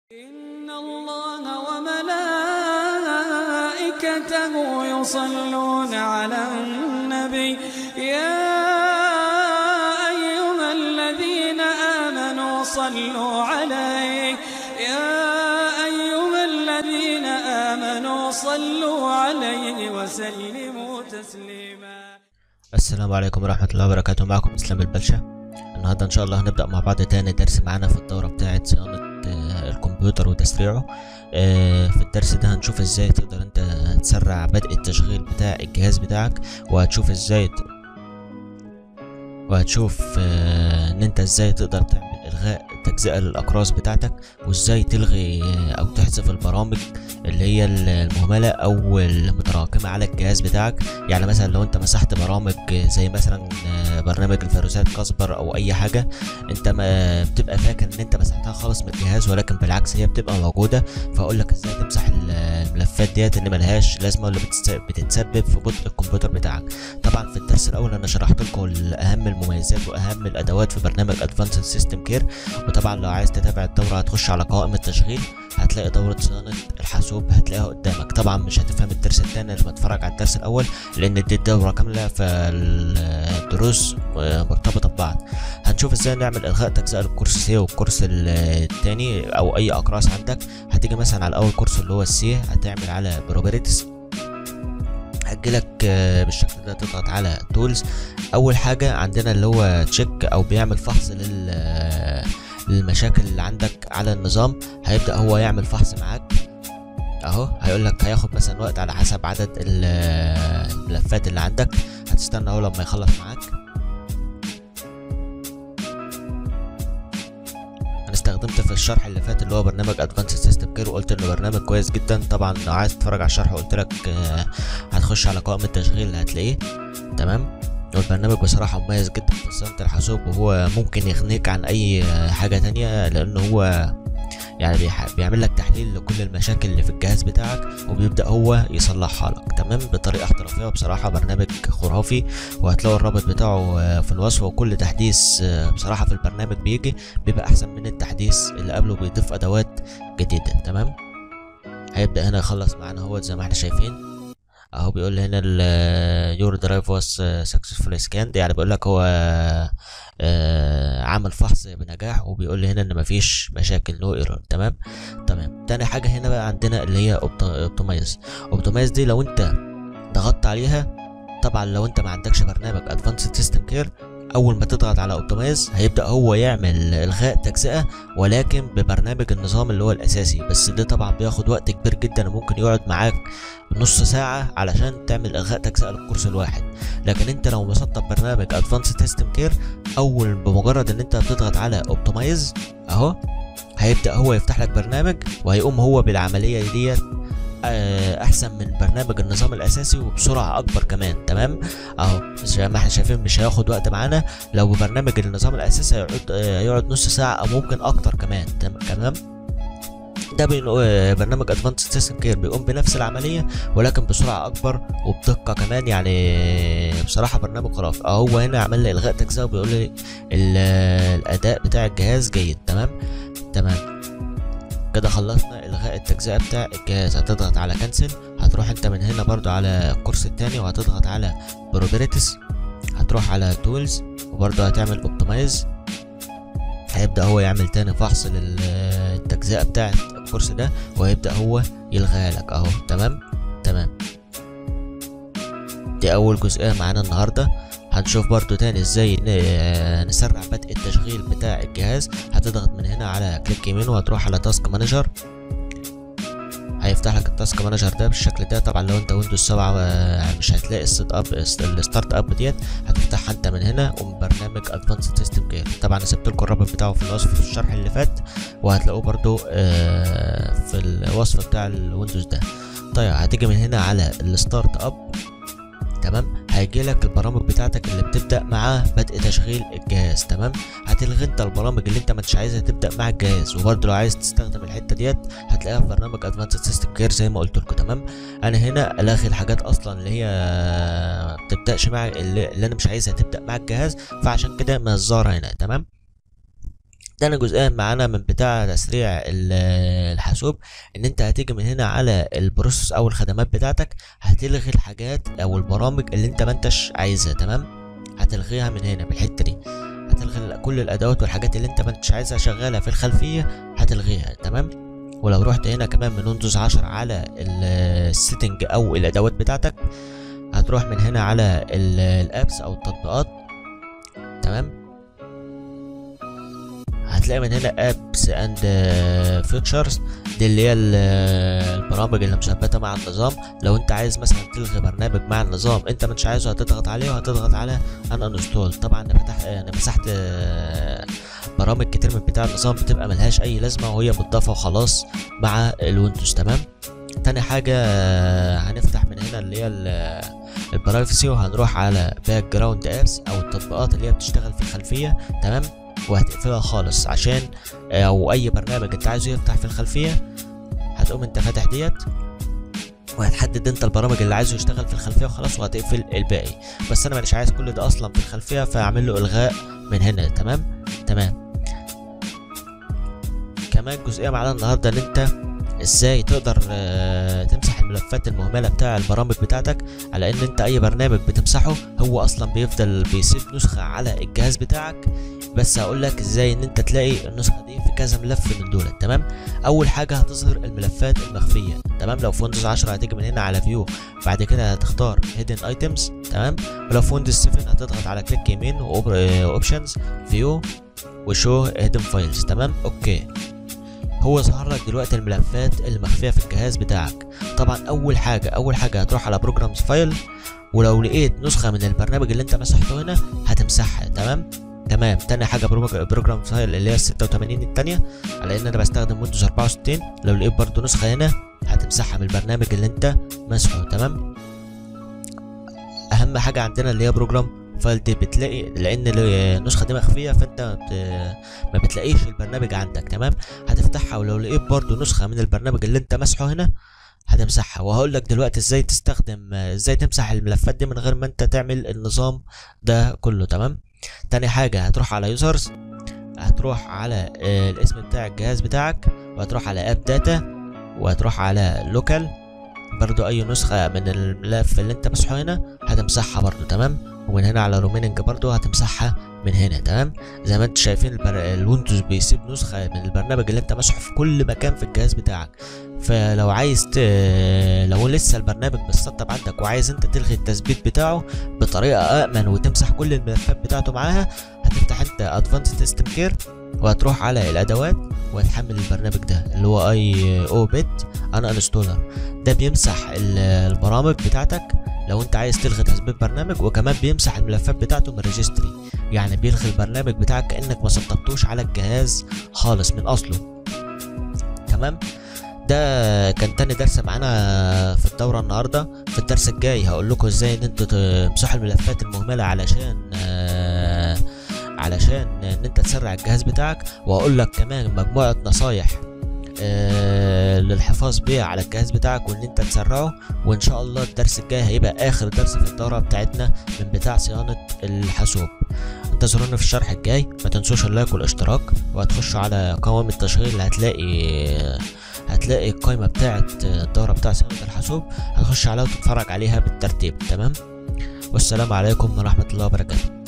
إن الله وملائكته يصلون على النبي يا أيها الذين آمنوا صلوا عليه يا أيها الذين آمنوا صلوا عليه وسلموا تسليما السلام عليكم ورحمة الله وبركاته معكم اسلام البلشة النهاردة ان شاء الله هنبدأ مع بعض تاني درس معانا في الدورة بتاعة صيانة آه، الكمبيوتر وتسريعه آه، في الدرس ده هنشوف ازاي تقدر انت تسرع بدء التشغيل بتاع الجهاز بتاعك وهتشوف ازاي ت- وهتشوف آه، ان انت ازاي تقدر تعمل الغاء تجزئة للاقراص بتاعتك وازاي تلغي آه، او تحذف البرامج اللي هي المهملة او المتراكمة على الجهاز بتاعك يعني مثلا لو انت مسحت برامج زي مثلا برنامج الفيروسات كاسبر او اي حاجه انت ما بتبقى فاكر ان انت مسحتها خالص من الجهاز ولكن بالعكس هي بتبقى موجوده فاقول لك ازاي تمسح الملفات ديت اللي ملهاش لازمه ولا بتس- بتتسبب في بطء الكمبيوتر بتاعك طبعا في الدرس الاول انا شرحت لكم اهم المميزات واهم الادوات في برنامج ادفانسد سيستم كير وطبعا لو عايز تتابع الدوره هتخش على قائمه تشغيل هتلاقي دورة صيانة الحاسوب هتلاقيها قدامك طبعا مش هتفهم الدرس التاني لما تتفرج على الدرس الأول لأن دي الدورة كاملة فالدروس مرتبطة ببعض هنشوف ازاي نعمل إلغاء تجزئة للكورس سي والكورس التاني أو أي أقراص عندك هتيجي مثلا على أول كورس اللي هو السي هتعمل على بروبريتس هتجيلك آه، بالشكل ده تضغط على تولز اول حاجه عندنا اللي هو تشيك او بيعمل فحص لل آه، للمشاكل اللي عندك على النظام هيبدا هو يعمل فحص معاك اهو هيقول لك هياخد مثلا وقت على حسب عدد ال- آه، الملفات اللي عندك هتستنى اهو لما يخلص معاك انا استخدمت في الشرح اللي فات اللي هو برنامج ادفانسد سيستم كير وقلت انه برنامج كويس جدا طبعا لو عايز تتفرج على الشرح قلت لك آه، هتخش على قائمه تشغيل هتلاقيه تمام والبرنامج بصراحة مميز جدا في صيانة الحاسوب وهو ممكن يغنيك عن أي حاجة تانية لأنه هو يعني بيح- بيعمل لك تحليل لكل المشاكل اللي في الجهاز بتاعك وبيبدأ هو يصلحها لك تمام بطريقة احترافية وبصراحة برنامج خرافي وهتلاقوا الرابط بتاعه آه، في الوصف وكل تحديث آه، بصراحة في البرنامج بيجي بيبقى أحسن من التحديث اللي قبله بيضيف أدوات جديدة تمام هيبدأ هنا يخلص معانا هو زي ما احنا شايفين اهو بيقول لي هنا ال يور درايف واز سكسسفول سكاند يعني بيقول لك هو آه، عمل فحص بنجاح وبيقول لي هنا ان مفيش مشاكل نو ايرور تمام تمام تاني حاجه هنا بقى عندنا اللي هي اوبتمايز اوبتمايز دي لو انت ضغطت عليها طبعا لو انت ما عندكش برنامج ادفانسد سيستم كير اول ما تضغط على اوبتمايز هيبدا هو يعمل الغاء تجزئه ولكن ببرنامج النظام اللي هو الاساسي بس ده طبعا بياخد وقت كبير جدا وممكن يقعد معاك نص ساعة علشان تعمل إلغاء تجزئة للكورس الواحد لكن انت لو مسطب برنامج Advanced System Care أول بمجرد إن انت بتضغط على Optimize أهو هيبدأ هو يفتح لك برنامج وهيقوم هو بالعملية ديت آه، أحسن من برنامج النظام الأساسي وبسرعة أكبر كمان تمام أهو زي ما احنا شايفين مش هياخد وقت معانا لو ببرنامج النظام الأساسي هيقعد آه، هيقعد نص ساعة أو ممكن أكتر كمان تم- تمام ده بين- آه، برنامج ادفانسد سيستم كير بيقوم بنفس العمليه ولكن بسرعه اكبر وبدقه كمان يعني بصراحه برنامج خرافي اه هو هنا عمل لي الغاء تجزئه وبيقول لي ال- الاداء بتاع الجهاز جيد تمام تمام كده خلصنا الغاء التجزئه بتاع الجهاز هتضغط على كنسل هتروح انت من هنا برضو على الكورس التاني وهتضغط على بروبريتس هتروح على تولز وبرضو هتعمل اوبتمايز هيبدأ هو يعمل تاني فحص للتجزئة بتاعة الكورس ده وهيبدأ هو يلغيها لك اهو تمام تمام دي أول جزئية معانا النهاردة هنشوف برضو تاني ازاي ن- نسرع بدء التشغيل بتاع الجهاز هتضغط من هنا على كليك يمين وهتروح على تاسك مانجر هيفتح لك التاسك مانجر ده بالشكل ده طبعا لو انت ويندوز 7 آه، مش هتلاقي الست اب الستارت اب ديت هتفتحها انت من هنا ومن برنامج ادفانسد سيستم كير طبعا انا سبت لكم الرابط بتاعه في الوصف في الشرح اللي فات وهتلاقوه برضو آه، في الوصف بتاع الويندوز ده طيب هتيجي من هنا على الستارت اب تمام هيجي لك البرامج بتاعتك اللي بتبدا مع بدء تشغيل الجهاز تمام هتلغي انت البرامج اللي انت مش عايزها تبدا مع الجهاز وبرضه لو عايز تستخدم الحته ديت هتلاقيها في برنامج ادفانسد سيستم كير زي ما قلت لكم تمام انا هنا الغي الحاجات اصلا اللي هي ما بتبداش مع اللي, اللي انا مش عايزها تبدا مع الجهاز فعشان كده مظهرها هنا تمام تاني جزئية معانا من بتاع تسريع ال- الحاسوب ان انت هتيجي من هنا على البروسيس او الخدمات بتاعتك هتلغي الحاجات او البرامج اللي انت ما انتش عايزها تمام هتلغيها من هنا بالحتة دي هتلغي كل الادوات والحاجات اللي انت ما انتش عايزها شغالة في الخلفية هتلغيها تمام ولو رحت هنا كمان من ويندوز 10 على السيتنج او الادوات بتاعتك هتروح من هنا على ال- الابس او التطبيقات تمام هتلاقي من هنا ابس اند فيتشرز دي اللي هي ال- البرامج اللي مثبته مع النظام لو انت عايز مثلا تلغي برنامج مع النظام انت مش عايزه هتضغط عليه وهتضغط على ان انستول طبعا انا فتحت انا مسحت آه، برامج كتير من بتاع النظام بتبقى ملهاش اي لازمه وهي متضافه وخلاص مع الويندوز تمام تاني حاجه آه، هنفتح من هنا اللي هي ال- البرايفسي وهنروح على باك جراوند ابس او التطبيقات اللي هي بتشتغل في الخلفيه تمام وهتقفلها خالص عشان او اي برنامج انت عايزه يفتح في الخلفيه هتقوم انت فاتح ديت وهتحدد انت البرامج اللي عايزه يشتغل في الخلفيه وخلاص وهتقفل الباقي بس انا مش عايز كل ده اصلا في الخلفيه فاعمل له الغاء من هنا تمام تمام كمان جزئيه معانا النهارده ان انت ازاي تقدر آه، تمسح الملفات المهمله بتاع البرامج بتاعتك على ان انت اي برنامج بتمسحه هو اصلا بيفضل بيسيب نسخه على الجهاز بتاعك بس هقول لك ازاي ان انت تلاقي النسخه دي في كذا ملف من دول تمام اول حاجه هتظهر الملفات المخفيه تمام لو في ويندوز 10 هتيجي من هنا على فيو بعد كده هتختار هيدن ايتمز تمام ولو في ويندوز 7 هتضغط على كليك يمين واوبشنز فيو وشو هيدن فايلز تمام اوكي هو ظهر لك دلوقتي الملفات المخفيه في الجهاز بتاعك طبعا اول حاجه اول حاجه هتروح على بروجرامز فايل ولو لقيت نسخه من البرنامج اللي انت مسحته هنا هتمسحها تمام تمام تاني حاجه بروجرام فايل اللي هي 86 التانية على ان انا بستخدم ويندوز 64 لو لقيت برضو نسخه هنا هتمسحها من البرنامج اللي انت مسحه تمام اهم حاجه عندنا اللي هي بروجرام فايل دي بتلاقي لان النسخه دي مخفيه فانت ما بت- ما بتلاقيش البرنامج عندك تمام هتفتحها ولو لقيت برضو نسخه من البرنامج اللي انت مسحه هنا هتمسحها وهقول لك دلوقتي ازاي تستخدم ازاي تمسح الملفات دي من غير ما انت تعمل النظام ده كله تمام تاني حاجة هتروح على يوزرز هتروح على آه، الاسم بتاع الجهاز بتاعك وهتروح على اب داتا وهتروح على لوكال برضو اي نسخة من الملف اللي انت مسحه هنا هتمسحها برضو تمام ومن هنا على روميننج برضو هتمسحها من هنا تمام زي ما انتم شايفين البر... الويندوز بيسيب نسخة من البرنامج اللي انت مسحه في كل مكان في الجهاز بتاعك فلو عايز ت... لو لسه البرنامج بالسطب عندك وعايز انت تلغي التثبيت بتاعه بطريقة أأمن وتمسح كل الملفات بتاعته معاها هتفتح انت ادفانسد سيستم كير وهتروح على الادوات وهتحمل البرنامج ده اللي هو اي او بت انا انستولر ده بيمسح ال- البرامج بتاعتك لو انت عايز تلغي تثبيت برنامج وكمان بيمسح الملفات بتاعته من الريجستري يعني بيلغي البرنامج بتاعك كانك ما سطبتوش على الجهاز خالص من اصله تمام ده كان تاني درس معانا في الدورة النهاردة في الدرس الجاي هقول لكم ازاي ان انتوا تمسحوا الملفات المهملة علشان آه، علشان ان انت تسرع الجهاز بتاعك وهقول لك كمان مجموعة نصايح آه، للحفاظ بيها على الجهاز بتاعك وان انت تسرعه وان شاء الله الدرس الجاي هيبقى اخر درس في الدورة بتاعتنا من بتاع صيانة الحاسوب انتظرونا في الشرح الجاي ما تنسوش اللايك والاشتراك وهتخشوا على قوائم التشغيل هتلاقي هتلاقي القائمة بتاعت الدورة بتاع صيانة الحاسوب هتخش عليها وتتفرج عليها بالترتيب تمام والسلام عليكم ورحمة الله وبركاته